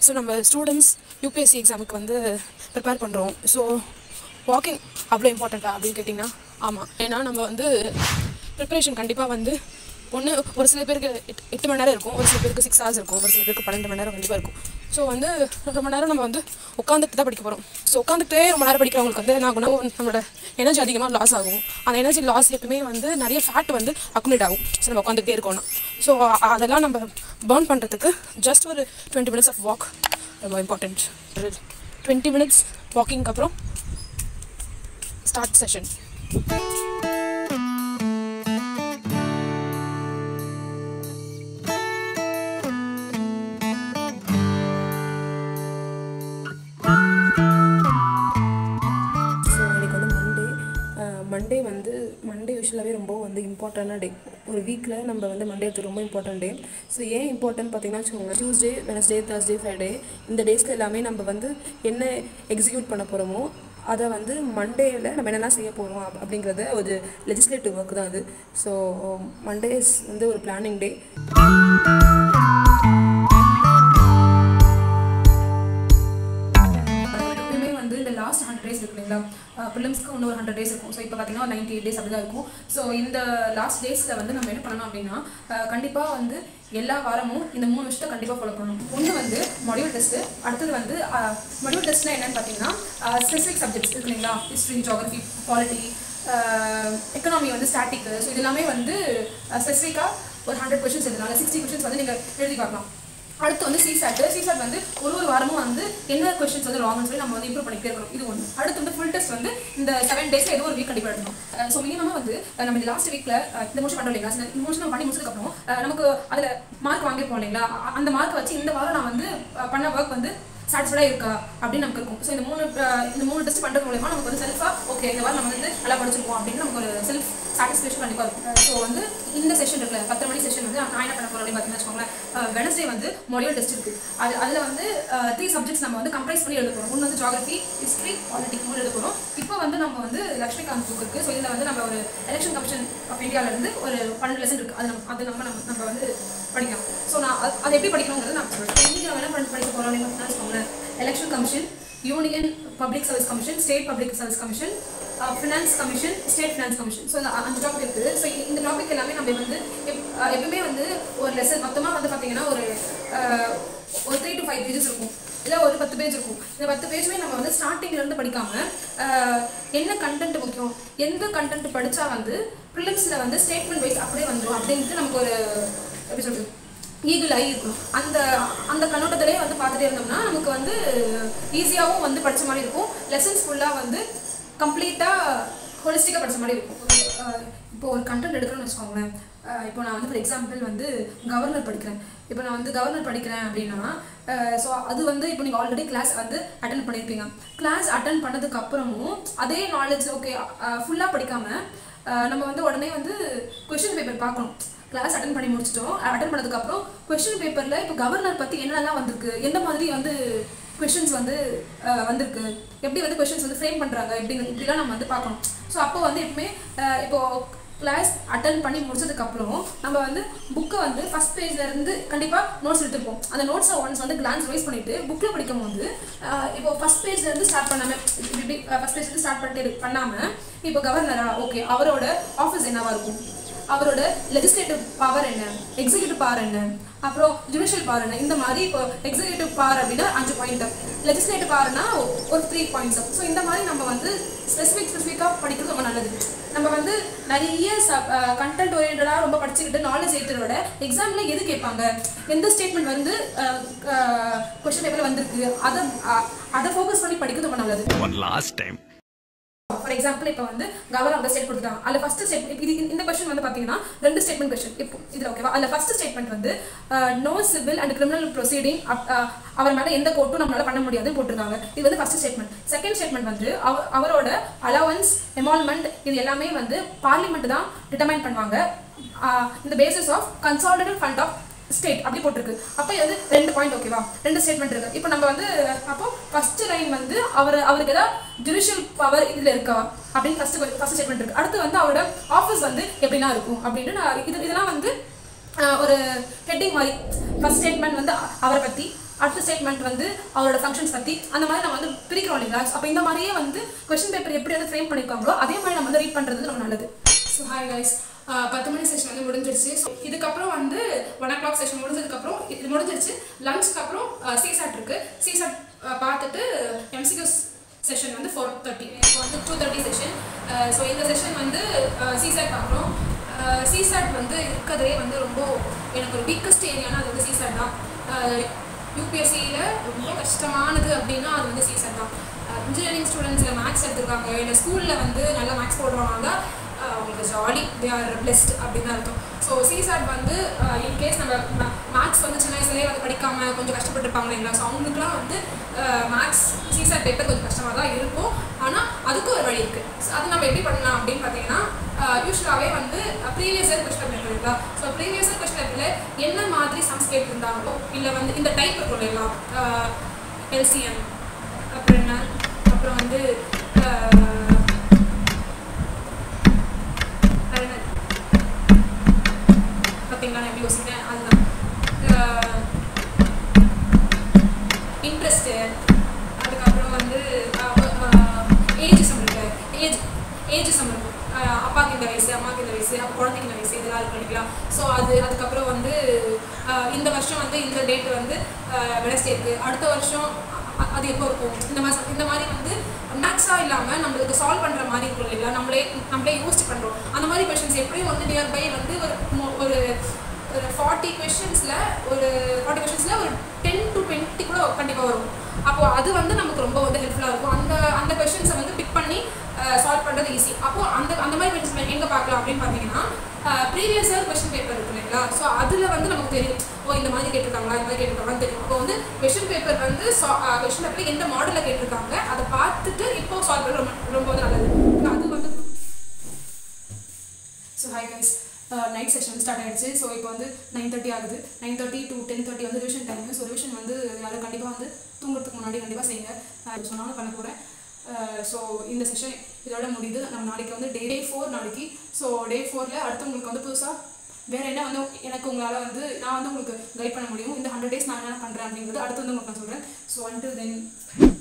So நம்ம students UPSC எக்ஸாமுக்கு வந்து ப்ரிப்பேர் பண்ணுறோம் ஸோ வாக்கிங் அவ்வளோ இம்பார்ட்டண்ட்டா அப்படின்னு கேட்டிங்கன்னா ஆமாம் ஏன்னா நம்ம வந்து ப்ரிப்பரேஷன் கண்டிப்பாக வந்து ஒன்று ஒரு சில பேருக்கு எட்டு எட்டு மணி நேரம் இருக்கும் ஒரு சில பேருக்கு சிக்ஸ் ஹவர்ஸ் இருக்கும் ஒரு சில பேருக்கு பன்னெண்டு மணி நேரம் கண்டிப்பாக இருக்கும் ஸோ வந்து ரொம்ப மணி நேரம் நம்ம வந்து உட்காந்துட்டு தான் படிக்க போகிறோம் ஸோ உட்காந்துட்டே ரொம்ப நேரம் படிக்கிறவங்களுக்கு வந்து என்ன ஆகும்னா நம்மளோட எனர்ஜி அதிகமாக லாஸ் ஆகும் அந்த எனர்ஜி லாஸ் எப்பவுமே வந்து நிறைய ஃபேட் வந்து அக்குமுலேட் ஆகும் ஸோ நம்ம உட்காந்துட்டே இருக்கோம்னா ஸோ அதெல்லாம் நம்ம பர்ன் பண்ணுறதுக்கு ஜஸ்ட் ஒரு டுவெண்ட்டி மினிட்ஸ் ஆஃப் வாக் ரொம்ப இம்பார்ட்டண்ட் ஒரு டுவெண்ட்டி மினிட்ஸ் வாக்கிங்க்கு அப்புறம் ஸ்டார்ட் செஷன் ஸோ இன்னைக்கு வந்து மண்டே மண்டே வந்து மண்டே யூஸ்வலாகவே ரொம்ப வந்து இம்பார்ட்டண்டான டே ஒரு வீக்கில் நம்ம வந்து மண்டே எடுத்து ரொம்ப இம்பார்ட்டன்ட் டே ஸோ ஏன் இம்பார்ட்டன்ட் பார்த்தீங்கன்னா வச்சுக்கோங்க டியூஸ்டே வெனஸ்டே தேர்ஸ்டே ஃப்ரைடே இந்த டேஸ்க்கு எல்லாமே நம்ம வந்து என்ன எக்ஸிக்யூட் பண்ண போகிறோமோ அதை வந்து மண்டேயில் நம்ம என்னெல்லாம் செய்ய போகிறோம் அப் அப்படிங்கிறத ஒரு லெஜிஸ்லேட்டிவ் ஒர்க் தான் அது ஸோ மண்டேஸ் வந்து ஒரு பிளானிங் டே எப்பயுமே வந்து இந்த லாஸ்ட் ஹண்ட்ரட் டேஸ் இருக்கு இல்லைங்களா ப்ரிலிம்ஸ்க்கு இன்னும் ஒரு ஹண்ட்ரட் டேஸ் இருக்கும் ஸோ இப்போ பார்த்தீங்கன்னா ஒரு நைன்டி எயிட் டேஸ் அப்படி தான் இருக்கும் ஸோ இந்த லாஸ்ட் டேஸில் வந்து நம்ம என்ன பண்ணணும் அப்படின்னா கண்டிப்பாக வந்து எல்லா வாரமும் இந்த மூணு விஷயத்தை கண்டிப்பாக ஃபாலோ பண்ணணும் ஒன்று வந்து மாடியூல் டெஸ்ட்டு அடுத்தது வந்து மாடியூல் டெஸ்ட்னா என்னன்னு பார்த்தீங்கன்னா ஸ்பெசிஃபிக் சப்ஜெக்ட்ஸ் இருக்கு இல்லைங்களா ஹிஸ்ட்ரி ஜியாகிரஃபி பாலிட்டி எக்கனாமி வந்து ஸ்டாட்டிக் ஸோ இது எல்லாமே வந்து ஸ்பெசிஃபிக்காக ஒரு ஹண்ட்ரட் கொஷின்ஸ் எழுதலாம் சிக்ஸ்டி கொஷின்ஸ் வந்து நீங்கள் எழுதி பார்க்கலாம் அடுத்து வந்து சிசாட் சிசாட் வந்து ஒரு ஒரு வாரமும் வந்து என்ன கொஸ்டின்ஸ் வந்து ராங்னு சொல்லி நம்ம வந்து இம்ப்ரூவ் பண்ணிட்டே இருக்கணும் இது ஒன்று அடுத்து வந்து ஃபுல் டெஸ்ட் வந்து இந்த செவன் டேஸ்ல ஏதோ ஒரு வீக் கண்டிப்பாக எடுக்கணும் ஸோ மினிமமாக வந்து அஹ் நம்ம இந்த லாஸ்ட் வீக்ல இந்த மோஷன் பண்ணுறோம் இல்லைங்களா இந்த மோஷன் நம்ம பண்ணி முடிச்சதுக்கப்புறம் அஹ் நமக்கு அதில் மார்க் வாங்கியிருப்போம் இல்லைங்களா அ- அந்த மார்க் வச்சு இந்த வாரம் நான் வந்து அஹ் பண்ண ஒர்க் வந்து சாட்டிஸ்ஃபைடாக இருக்கா அப்படின்னு நமக்கு இருக்கும் ஸோ இந்த மூணு அஹ் இந்த மூணு டெஸ்ட் பண்ணுறது மூலமா நமக்கு வந்து செல்ஃபாக ஓகே இந்த வாரம் நம்ம வந்து நல்லா படிச்சிருக்கோம் அப்படின்னு நமக்கு ஒரு செல்ஃப் சாட்டிஸ்ஃபேக்ஷன் கண்டிப்பாக இருக்கும் ஸோ வந்து இந்த செஷன் இருக்குல்ல பத்து மணி செஷன் வந்து நான் என்ன பண்ண போகிறோம் அப்படின்னு பார்த்தீங்கன்னா வச்சுக்கோங்களேன் வெனஸ்டே வந்து மொழியல் டெஸ்ட் இருக்கு அது அதில் வந்து த்ரீ சப்ஜெக்ட்ஸ் நம்ம வந்து கம்ப்ரைஸ் பண்ணி எழுத போகிறோம் ஒன்று வந்து ஜியாகிரஃபி ஹிஸ்ட்ரி பாலிட்டிக் மூணு எழுத போகிறோம் இப்போ வந்து நம்ம வந்து லக்ஷ்மிகாந்த் புக் இருக்குது ஸோ இதில் வந்து நம்ம ஒரு எலெக்ஷன் கமிஷன் ஆஃப் இந்தியாவிலேருந்து ஒரு பன்னெண்டு லெசன் இருக்குது அது நம்ம அது நம்ம நம்ம நம்ம வந்து படிக்கலாம் ஸோ நான் அது- அது எப்படி படிக்கணுங்கிறது நான் சொல்கிறேன் இன்றைக்கி நம்ம என்ன பண்ணி படிக்க போகிறோம் அப்படின்னு பார்த்தீங்கன்னா வச்சுக்கோங்களேன் election commission union public service commission state public service commission finance commission state finance commission so அந்த டாபிக் இருக்குது ஸோ இந்த டாபிக் எல்லாமே நம்ம வந்து எப்- அஹ் எப்பவுமே வந்து ஒரு லெசன் மொத்தமாக வந்து பார்த்தீங்கன்னா ஒரு அஹ், ஒரு த்ரீ டு ஃபைவ் பேஜஸ் இருக்கும் இல்லை ஒரு பத்து பேஜ் இருக்கும் இந்த பத்து பேஜுமே நம்ம வந்து ஸ்டார்டிங்ல இருந்து படிக்காம அஹ், என்ன கண்டென்ட் முக்கியம் எந்த கண்டென்ட் படிச்சா வந்து ப்ரிலிம்ஸில் வந்து ஸ்டேட்மெண்ட் வைஸ் அப்படியே வந்துடும் அப்படின்ட்டு நமக்கு ஒரு எப்படி சொல்றது ஈகிள் ஐ இருக்கணும் அந்த அந்த கண்ணோட்டத்திலே வந்து பார்த்துட்டே இருந்தோம்னா நமக்கு வந்து ஈஸியாகவும் வந்து படிச்ச மாதிரி இருக்கும் லெசன்ஸ் ஃபுல்லாக வந்து கம்ப்ளீட்டாக ஹோலிஸ்டிக்காக படிச்ச மாதிரி இருக்கும் அஹ் இப்போ ஒரு கண்டென்ட் எடுக்கிறோம்னு வச்சுக்கோங்களேன் அஹ் இப்போ நான் வந்து ஃபார் எக்ஸாம்பிள் வந்து கவர்னர் படிக்கிறேன் இப்போ நான் வந்து கவர்னர் படிக்கிறேன் அப்படின்னா ஸோ அது வந்து இப்போ நீங்கள் ஆல்ரெடி கிளாஸ் வந்து அட்டன் பண்ணியிருப்பீங்க கிளாஸ் அட்டன் பண்ணதுக்கு அப்புறமும் அதே நாலேஜ் ஓகே ஃபுல்லாக படிக்காமல் நம்ம வந்து உடனே வந்து கொஷின் பேப்பர் பார்க்கணும் கிளாஸ் அட்டன் பண்ணி முடிச்சிட்டோம் அட்டன் பண்ணதுக்கப்புறம் கொஷின் பேப்பரில் இப்போ கவர்னர் பற்றி என்னெல்லாம் வந்திருக்கு எந்த மாதிரி வந்து கொஷின்ஸ் வந்து அஹ், வந்திருக்கு எப்படி வந்து கொஷின்ஸ் வந்து ஃப்ரேம் பண்ணுறாங்க இப்படிங்க இப்படிலாம் நம்ம வந்து பார்க்கணும் ஸோ அப்போ வந்து எப்பவுமே அஹ், இப்போ கிளாஸ் அட்டன் பண்ணி முடிச்சதுக்கப்புறம் நம்ம வந்து புக்கை வந்து ஃபஸ்ட் பேஜ்லேருந்து கண்டிப்பாக நோட்ஸ் எடுத்துருப்போம் அந்த நோட்ஸை ஒன்ஸ் வந்து கிளான்ஸ் ரைஸ் பண்ணிவிட்டு புக்கில் படிக்கும் போது அஹ், இப்போ ஃபஸ்ட் பேஜ்லேருந்து ஸ்டார்ட் பண்ணாமல் இப்படி ஃபஸ்ட் பேஜ்லேருந்து ஸ்டார்ட் பண்ணிட்டு பண்ணாமல் இப்போ கவர்னரா ஓகே அவரோட ஆஃபீஸ் என்னவா இருக்கும் அவரோட லெஜிஸ்லேட்டிவ் பவர் என்ன எக்ஸிக்யூட்டிவ் பவர் என்ன அப்புறம் ஜுடிஷியல் பவர் என்ன இந்த மாதிரி இப்போ எக்ஸிக்யூட்டிவ் பவர் அப்படின்னா அஞ்சு பாயிண்ட் லெஜிஸ்லேட்டிவ் பவர்னா ஒரு த்ரீ பாயிண்ட்ஸ் ஸோ இந்த மாதிரி நம்ம வந்து ஸ்பெசிஃபிக் ஸ்பெசிஃபிக்காக படிக்கிறது ரொம்ப நல்லது நம்ம வந்து நிறைய கண்டென்ட் ஓரியன்டாக ரொம்ப படிச்சுக்கிட்டு நாலேஜ் ஏற்றுறத விட எக்ஸாமில் எது கேட்பாங்க எந்த ஸ்டேட்மெண்ட் வந்து கொஸ்டின் பேப்பரில் வந்திருக்கு அதை அஹ், அதை ஃபோக்கஸ் பண்ணி படிக்கிறது ரொம்ப நல்லது One last time. For example இப்போ வந்து கவர் ஆஃப் த ஸ்டேட் கொடுத்துட்டாங்க அதில் ஃபர்ஸ்ட் ஸ்டேட்மெண்ட் இது இந்த கொஸ்டின் வந்து பார்த்தீங்கன்னா ரெண்டு ஸ்டேட்மெண்ட் கொஸ்டின் இப்போ இதில் ஓகேவா அதில் ஃபர்ஸ்ட் ஸ்டேட்மெண்ட் வந்து no civil and criminal proceeding அவர் மேலே எந்த கோர்ட்டும் நம்மளால பண்ண முடியாதுன்னு போட்டிருக்காங்க இது வந்து ஃபர்ஸ்ட் ஸ்டேட்மெண்ட் செகண்ட் ஸ்டேட்மெண்ட் வந்து அவ- அவரோட அலவன்ஸ் எமால்மெண்ட் இது எல்லாமே வந்து பார்லிமெண்ட் தான் டிட்டர்மைன் பண்ணுவாங்க ஆஹ் இந்த basis of consolidate fund of state அப்படி போட்டிருக்கு அப்போ இது வந்து ரெண்டு பாயிண்ட் ஓகேவா ரெண்டு ஸ்டேட்மெண்ட் இருக்கு இப்போ நம்ம வந்து அப்போ ஃபர்ஸ்ட் லைன் வந்து அவர் அவருக்கு ஏதாவது ஜுடிஷியல் பவர் இதில் இருக்கா அப்படின்னு ஃபர்ஸ்ட் ஃபர்ஸ்ட் ஸ்டேட்மெண்ட் இருக்கு அடுத்து வந்து அவரோட ஆஃபீஸ் வந்து எப்படின்னா இருக்கும் அப்படின்ட்டு நான் இது இதெல்லாம் வந்து ஆஹ், ஒரு ஹெட்டிங் மாதிரி ஃபர்ஸ்ட் ஸ்டேட்மெண்ட் வந்து அ- அவரை பற்றி அடுத்த ஸ்டேட்மெண்ட் வந்து அவரோட ஃபங்க்ஷன்ஸ் பற்றி அந்த மாதிரி நம்ம வந்து பிரிக்கிறோம் இல்லைங்களா அப்போ இந்த மாதிரியே வந்து கொஸ்டின் பேப்பர் எப்படி வந்து ஃப்ரேம் பண்ணியிருக்காங்களோ அதே மாதிரி நம்ம வந்து ரீட் பண்ணுறது ரொம்ப நல்லது ஸோ ஹாய் கைஸ் பத்து மணி செஷன் வந்து முடிஞ்சிருச்சு ஸோ இதுக்கப்புறம் வந்து ஒன் ஓ கிளாக் செஷன் முடிஞ்சதுக்கப்புறம் இது முடிஞ்சிருச்சு லஞ்சுக்கு அப்புறம் சிசாட் இருக்கு சிசாட் பார்த்துட்டு எம்சிக்யூஸ் செஷன் வந்து ஃபோர் தேர்ட்டி இப்போ வந்து டூ தேர்ட்டி செஷன் ஸோ இந்த செஷன் வந்து சிசாட் பார்க்குறோம் சிசாட் வந்து இருக்கிறதே வந்து ரொம்ப எனக்கு ஒரு வீக்கஸ்ட் ஏரியானா அது வந்து சிசாட் தான் யூபிஎஸ்சியில் ரொம்ப கஷ்டமானது அப்படின்னா அது வந்து சிசாட் தான் இன்ஜினியரிங் ஸ்டூடெண்ட்ஸில் மேக்ஸ் எடுத்திருக்காங்க இல்லை ஸ்கூலில் வந்து நல்லா மேக்ஸ் போடுறவங்க ஆஹ் அவங்களுக்கு ஜாலி தே ஆர் பிளெஸ்ட் அப்படின்னு தான் அர்த்தம் ஸோ சிசாட் வந்து இன்கேஸ் நம்ம மேக்ஸ் வந்து சின்ன வயசுலேயே வந்து படிக்காமல் கொஞ்சம் கஷ்டப்பட்டுருப்பாங்க இல்லைங்களா ஸோ அவங்களுக்குலாம் வந்து மேக்ஸ் சிசாட் பேப்பர் கொஞ்சம் கஷ்டமாக தான் இருக்கும் ஆனால் அதுக்கும் ஒரு வழி இருக்குது ஸோ அது நம்ம எப்படி பண்ணலாம் அப்படின்னு பார்த்தீங்கன்னா யூஸ்வலாகவே வந்து ப்ரீவியஸ் இயர் கொஸ்டின் பேப்பர் இருக்கா ஸோ ப்ரீவியஸ் இயர் கொஸ்டின் பேப்பரில் என்ன மாதிரி சம்ஸ் கேட்டிருந்தாங்களோ இல்லை வந்து இந்த டைப் இருக்கும் இல்லைங்களா எல்சிஎம் அப்புறம் என்ன அப்புறம் வந்து ஆஹ், வேற என்ன? பார்த்தீங்களா நான் எப்படி யோசிக்கிறேன் அதுதான் இன்ட்ரெஸ்ட்டு அதுக்கப்புறம் வந்து ஏஜிசம் இருக்கு ஏஜ் ஏஜிசம் இருக்கும் அஹ் அப்பாக்கு இந்த வயசு அம்மாக்கு இந்த வயசு அப்போ குழந்தைக்கு இந்த வயசு இதெல்லாம் இருக்கு இல்லைங்களா ஸோ அது அதுக்கப்புறம் வந்து அஹ் இந்த வருஷம் வந்து இந்த டேட் வந்து வெனஸ்டே இருக்கு அடுத்த வருஷம் அ- அது எப்போ இருக்கும் இந்த மாதிரி இந்த மாதிரி வந்து மேக்ஸாக இல்லாமல் நம்மளுக்கு சால்வ் பண்ணுற மாதிரி இருக்கும் இல்லைங்களா நம்மளே நம்மளே யோசிச்சு பண்ணுறோம் அந்த மாதிரி கொஷின்ஸ் எப்படியும் வந்து நியர்பை வந்து ஒரு மோ- ஒரு ஒரு ஃபார்ட்டி கொஷின்ஸில் ஒரு ஃபார்ட்டி கொஷின்ஸில் ஒரு டென் டு டுவெண்ட்டி கூட கண்டிப்பாக வரும் அப்போ அது வந்து நமக்கு ரொம்ப வந்து ஹெல்ப்ஃபுல்லாக இருக்கும் அந்த அந்த கொஷின்ஸை வந்து பிக் பண்ணி சால்வ் பண்ணுறது ஈஸி அப்போ அந்த அந்த மாதிரி கொஷின்ஸ் எங்கே பார்க்கலாம் அப்படின்னு பார்த்தீங்கன்னா ப்ரீவியஸ் இயர் கொஷின் பேப்பர் இருக்கு இல்லைங்களா ஸோ அதில் வந்து நமக்கு தெரியும் ஓ இந்த மாதிரி கேட்டிருக்காங்களா இந்த மாதிரி கேட்டிருக்காங்களான்னு தெரியும் அப்போ வந்து கொஷின் பேப்பர் வந்து கொஷின் பேப்பர் எந்த மாடலில் கேட்டிருக்காங்க அதை பார்த்துட்டு இப்போ சால்வ் பண்ண ரொம்ப ரொம்ப வந்து நல்லது அது வந்து so hi guys night session start ஆயிடுச்சு ஸோ இப்போ வந்து நைன் தேர்ட்டி ஆகுது nine thirty to ten thirty வந்து ரிவிஷன் டைம் ஸோ ரிவிஷன் வந்து யாரும் கண்டிப்பாக வந்து தூங்குறதுக்கு முன்னாடி கண்டிப்பாக செய்யுங்க நான் சொன்னாலும் பண்ண போகிறேன் ஸோ இந்த செஷன் இதோட முடியுது நம்ம நாளைக்கு வந்து டே டே ஃபோர் நாளைக்கு ஸோ டே ஃபோரில் அடுத்து உங்களுக்கு வந்து புதுசாக வேறு என்ன வந்து எனக்கு உங்களால் வந்து நான் வந்து உங்களுக்கு கைட் பண்ண முடியும் இந்த ஹண்ட்ரட் டேஸ் நான் என்ன பண்ணுறேன் அப்படிங்கிறது அடுத்து வந்து உங்களுக்கு நான் சொல்கிறேன் ஸோ அன்டில் தென்